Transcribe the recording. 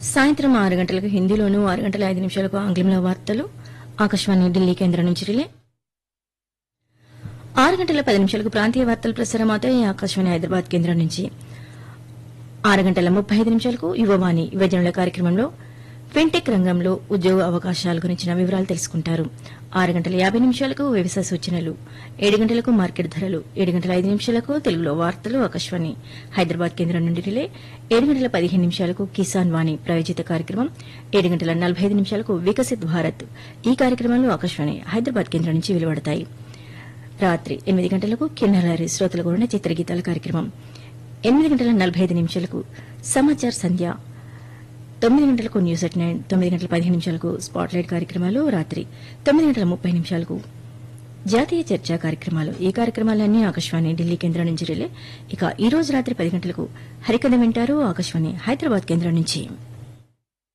సాయంత్రం ఆరు గంటలకు హిందీలోను ఆరు గంటల ఐదు నిమిషాలకు ఆంగ్లంలో వార్తలు ఆకాశవాణి ఢిల్లీ కేంద్రం నుంచి రిలే ఆరు గంటల పది నిమిషాలకు ప్రాంతీయ వార్తలు ప్రసారమవుతాయి ఆకాశవాణి హైదరాబాద్ కేంద్రం నుంచి ఆరు గంటల ముప్పై ఐదు నిమిషాలకు యువవాణి యువజనుల కార్యక్రమంలో ఫిన్టెక్ రంగంలో ఉద్యోగ అవకాశాల గురించిన వివరాలు తెలుసుకుంటారు ఆరు గంటల యాభై నిమిషాలకు వ్యవసాయ సూచనలు ఏడు గంటలకు మార్కెట్ ధరలు ఏడు గంటల ఐదు నిమిషాలకు తెలుగులో వార్తలు ఆకాశవాణి హైదరాబాద్ కేంద్రం నుండి రిలే ఏడు గంటల పదిహేను నిమిషాలకు కిసాన్ వాణి ప్రాయోజిత కార్యక్రమం ఏడు గంటల నలభై ఐదు నిమిషాలకు వికసిత్ భారత్ ఈ కార్యక్రమంలో ఆకాశవాణి హైదరాబాద్ కేంద్రం నుంచి వెలువడతాయి రాత్రి ఎనిమిది గంటలకు కిన్నెలరి శ్రోతల కూడిన చిత్రగీతాల కార్యక్రమం ఎనిమిది గంటల నలభై ఐదు నిమిషాలకు సమాచార్ సంధ్య తొమ్మిది గంటలకు న్యూస్ ఎట్ నైన్ తొమ్మిది గంటల పదిహేను నిమిషాలకు స్పాట్లైట్ కార్యక్రమాలు రాత్రి తొమ్మిది గంటల ముప్పై నిమిషాలకు జాతీయ చర్చా కార్యక్రమాలు ఈ కార్యక్రమాలన్నీ ఆకాశవాణి ఢిల్లీ కేంద్రం నుంచి రిలే ఇక ఈ రోజు రాత్రి పది గంటలకు హరికథ వింటారు ఆకాశవాణి హైదరాబాద్ కేంద్రం నుంచి